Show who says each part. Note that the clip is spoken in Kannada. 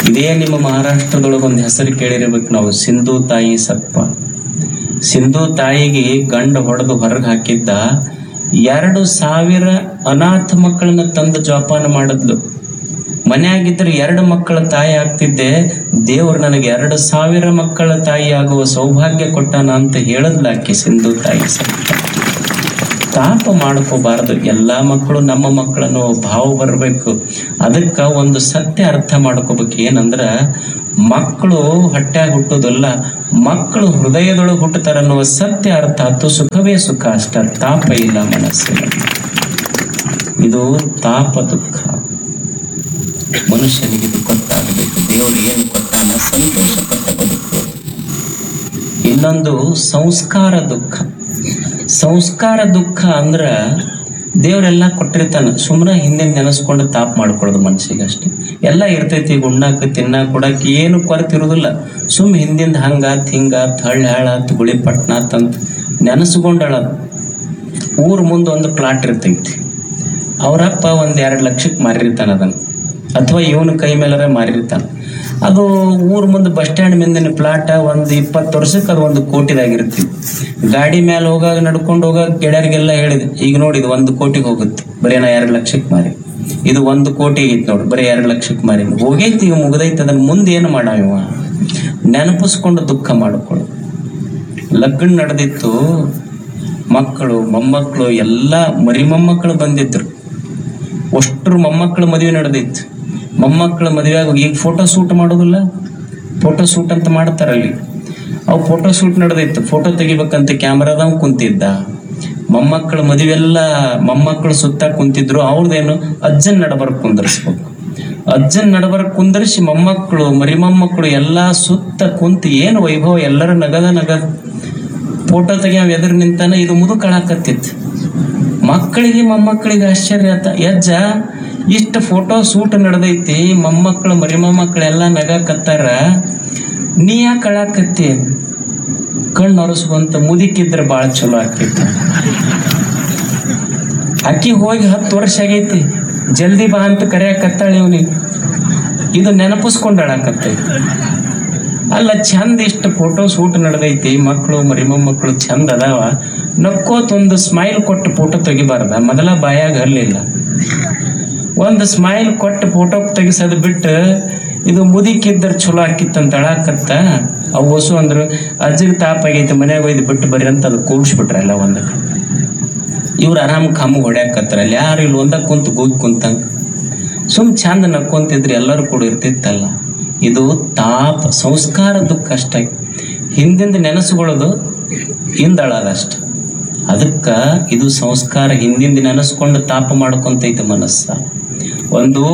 Speaker 1: ಇದೇ ನಿಮ್ಮ ಮಹಾರಾಷ್ಟ್ರದೊಳಗೆ ಒಂದು ಹೆಸರು ಕೇಳಿರ್ಬೇಕು ನಾವು ಸಿಂಧು ತಾಯಿ ಸತ್ಪ ಸಿಂಧು ತಾಯಿಗೆ ಗಂಡ ಹೊಡೆದು ಹೊರಗೆ ಹಾಕಿದ್ದ ಎರಡು ಸಾವಿರ ಅನಾಥ ಮಕ್ಕಳನ್ನ ತಂದು ಜೋಪಾನ ಮಾಡಿದ್ಲು ಮನೆಯಾಗಿದ್ರೆ ಎರಡು ಮಕ್ಕಳ ತಾಯಿ ಆಗ್ತಿದ್ದೆ ದೇವರು ನನಗೆ ಎರಡು ಸಾವಿರ ಮಕ್ಕಳ ತಾಯಿ ಆಗುವ ಸೌಭಾಗ್ಯ ಕೊಟ್ಟಾನ ಅಂತ ಹೇಳದ್ಲ ಆಕೆ ಸಿಂಧು ತಾಯಿ ಸತ್ಪ ತಾಪ ಮಾಡ್ಕೋಬಾರದು ಎಲ್ಲಾ ಮಕ್ಕಳು ನಮ್ಮ ಮಕ್ಕಳನ್ನು ಭಾವ ಬರಬೇಕು ಅದಕ್ಕ ಒಂದು ಸತ್ಯ ಅರ್ಥ ಮಾಡ್ಕೋಬೇಕು ಏನಂದ್ರ ಮಕ್ಕಳು ಹೊಟ್ಟ್ಯಾಗ ಹುಟ್ಟೋದಲ್ಲ ಮಕ್ಕಳು ಹೃದಯದೊಳಗೆ ಹುಟ್ಟುತ್ತಾರ ಅನ್ನುವ ಸತ್ಯ ಅರ್ಥ ಆತು ಸುಖವೇ ಸುಖ ಅಷ್ಟ ತಾಪ ಇಲ್ಲ ಮನಸ್ಸಿನಲ್ಲಿ ಇದು ತಾಪ ದುಃಖ ಮನುಷ್ಯನಿಗೆ ಇದು ಗೊತ್ತಾಗಬೇಕು ದೇವರು ಏನು ಕೊಟ್ಟಾನ ಸಂತೋಷ ಪಟ್ಟ ಬದುಕು ಇನ್ನೊಂದು ಸಂಸ್ಕಾರ ದುಃಖ ಸಂಸ್ಕಾರ ದುಃಖ ಅಂದ್ರ ದೇವರೆಲ್ಲ ಕೊಟ್ಟಿರ್ತಾನ ಸುಮ್ಮನೆ ಹಿಂದೆ ನೆನೆಸ್ಕೊಂಡು ತಾಪ್ ಮಾಡ್ಕೊಳ್ಳೋದು ಮನ್ಸಿಗೆ ಅಷ್ಟೇ ಎಲ್ಲ ಇರ್ತೈತಿ ಉಣ್ಣಾಕ ತಿನ್ನಾಕ ಕೊಡಾಕ ಏನು ಕೊರತೆ ಇರುದಿಲ್ಲ ಸುಮ್ ಹಿಂದಿಂದ ಹಂಗಾತ್ ಹಿಂಗಾತ್ ಹಳ್ಳ ಹಾಳಾತ್ ಗುಳಿ ಪಟ್ನಾತ್ ಅಂತ ನೆನೆಸ್ಕೊಂಡಳದು ಊರ್ ಮುಂದೆ ಒಂದು ಪ್ಲಾಟ್ ಇರ್ತೈತಿ ಅವರಪ್ಪ ಒಂದ್ ಎರಡ್ ಲಕ್ಷಕ್ಕೆ ಮಾರಿರ್ತಾನ ಅದನ್ನ ಅಥವಾ ಇವನ ಕೈ ಮೇಲರ ಮಾರಿರ್ತಾನ ಅದು ಊರ್ ಮುಂದೆ ಬಸ್ ಸ್ಟ್ಯಾಂಡ್ ಮುಂದಿನ ಪ್ಲಾಟ್ ಒಂದ್ ಇಪ್ಪತ್ತು ವರ್ಷಕ್ಕೆ ಅದು ಒಂದು ಕೋಟಿದಾಗಿರ್ತಿತ್ತು ಗಾಡಿ ಮೇಲೆ ಹೋಗಾಗ ನಡ್ಕೊಂಡು ಹೋಗಾಗ ಗೆಳೆಯರಿಗೆಲ್ಲ ಹೇಳಿದೆ ಈಗ ನೋಡಿ ಇದು ಒಂದು ಕೋಟಿಗೆ ಹೋಗುತ್ತೆ ಬರೀ ನಾ ಎರಡ್ ಲಕ್ಷಕ್ಕೆ ಮಾರಿ ಇದು ಒಂದು ಕೋಟಿ ಐತಿ ನೋಡ್ರಿ ಬರೀ ಎರಡ್ ಲಕ್ಷಕ್ಕೆ ಮಾರಿ ಹೋಗೈತಿ ಈಗ ಮುಗ್ದೈತಿ ಅದನ್ನ ಮುಂದೆ ಏನು ಮಾಡಾವ ಇವ ನೆನಪಿಸ್ಕೊಂಡು ದುಃಖ ಮಾಡ್ಕೊಳ್ಳು ಲಗ್ನ ನಡೆದಿತ್ತು ಮಕ್ಕಳು ಮೊಮ್ಮಕ್ಕಳು ಎಲ್ಲ ಮರಿ ಮೊಮ್ಮಕ್ಕಳು ಬಂದಿದ್ರು ಅಷ್ಟ್ರು ಮೊಮ್ಮಕ್ಕಳ ಮದುವೆ ನಡೆದಿತ್ತು ಮೊಮ್ಮಕ್ಕಳ ಮದುವೆಯಾಗ ಈಗ ಫೋಟೋ ಶೂಟ್ ಮಾಡೋದಿಲ್ಲ ಫೋಟೋ ಶೂಟ್ ಅಂತ ಮಾಡ್ತಾರಲ್ಲಿ ಅವು ಫೋಟೋ ಶೂಟ್ ನಡೆದಿತ್ತು ಫೋಟೋ ತೆಗಿಬೇಕಂತ ಕ್ಯಾಮ್ರಾದವ್ ಕುಂತಿದ್ದ ಮೊಮ್ಮಕ್ಕಳ ಮದುವೆಲ್ಲ ಮೊಮ್ಮಕ್ಕಳು ಸುತ್ತ ಕುಂತಿದ್ರು ಅವ್ರದ್ದೇನು ಅಜ್ಜನ್ ನಡಬರ್ಕ್ ಕುಂದರ್ಸ್ಬೇಕು ಅಜ್ಜನ್ ನಡಬರ್ಕ್ ಕುಂದರ್ಸಿ ಮೊಮ್ಮಕ್ಕಳು ಮರಿ ಮೊಮ್ಮಕ್ಕಳು ಎಲ್ಲಾ ಸುತ್ತ ಕುಂತು ಏನು ವೈಭವ ಎಲ್ಲರ ನಗದ ನಗದ ಫೋಟೋ ತೆಗಿಯವ್ ಎದುರು ನಿಂತಾನ ಇದು ಮುದುಕಳಾಕತ್ತಿತ್ತು ಮಕ್ಕಳಿಗೆ ಮೊಮ್ಮಕ್ಕಳಿಗೆ ಆಶ್ಚರ್ಯ ಆತ ಯಜ್ಜ ಇಷ್ಟ ಫೋಟೋ ಶೂಟ್ ನಡೆದೈತಿ ಮೊಮ್ಮಕ್ಕಳು ಮರಿ ಮೊಮ್ಮಕ್ಕಳೆಲ್ಲ ನಗಾಕತ್ತಾರ ನೀ ಯಾಕೆ ಅಳಾಕತ್ತಿ ಕಣ್ಣು ಒರೆಸ್ಕೊಂತ ಮುದಿಕಿದ್ರೆ ಬಾಳ ಚಲೋ ಆಕಿತ್ತು ಅಕ್ಕಿ ಹೋಗಿ ಹತ್ತು ವರ್ಷ ಆಗೈತಿ ಜಲ್ದಿ ಬಾ ಅಂತ ಕರೆಯಕತ್ತಾಳೆ ಇವನಿಗೆ ಇದು ನೆನಪಿಸ್ಕೊಂಡು ಅಳಾಕತ್ತೈತಿ ಅಲ್ಲ ಚಂದ ಇಷ್ಟ ಫೋಟೋ ಶೂಟ್ ನಡೆದೈತಿ ಮಕ್ಕಳು ಮರಿ ಮೊಮ್ಮಕ್ಕಳು ಚಂದ ಅದಾವ ನಕ್ಕೋತ್ ಒಂದು ಸ್ಮೈಲ್ ಕೊಟ್ಟು ಫೋಟೋ ತೆಗಿಬಾರ್ದ ಮೊದಲ ಬಾಯಾಗ ಹರ್ಲಿಲ್ಲ ಒಂದು ಸ್ಮೈಲ್ ಕೊಟ್ಟು ಫೋಟೋ ತೆಗಿಸೋದು ಬಿಟ್ಟು ಇದು ಮುದಿಕಿದ್ದರ ಚಲೋ ಆಕಿತ್ತಂತ ಅಳಾಕತ್ತ ಅವು ಹೊಸು ಅಂದ್ರು ಅಜ್ಜಿಗೆ ತಾಪ ಆಗೈತಿ ಮನ್ಯಾಗ ಒಯ್ದು ಬಿಟ್ಟು ಬರ್ರಿ ಅಂತ ಅದು ಕೂಡ್ಸ್ಬಿಟ್ರಲ್ಲ ಒಂದಕ್ಕೆ ಇವ್ರು ಆರಾಮ್ ಕಮ್ಮು ಹೊಡ್ಯಾಕತ್ತಾರ ಅಲ್ಲಿ ಯಾರು ಇಲ್ಲಿ ಒಂದ ಕುಂತು ಕೂಗಿ ಕುಂತಂಗ ಸುಮ್ ಚಂದ ನಕ್ಕೊಂತಿದ್ರೆ ಎಲ್ಲರೂ ಕೂಡ ಇರ್ತಿತ್ತಲ್ಲ ಇದು ತಾಪ ಸಂಸ್ಕಾರ ದುಃಖ ಅಷ್ಟೇ ಹಿಂದಿಂದ ನೆನೆಸ್ಕೊಳ್ಳೋದು ಹಿಂದಳದಷ್ಟ ಅದಕ್ಕ ಇದು ಸಂಸ್ಕಾರ ಹಿಂದಿಂದ ನೆನೆಸ್ಕೊಂಡು ತಾಪ ಮಾಡ್ಕೊಂತೈತೆ ಮನಸ್ಸ ಒಂದು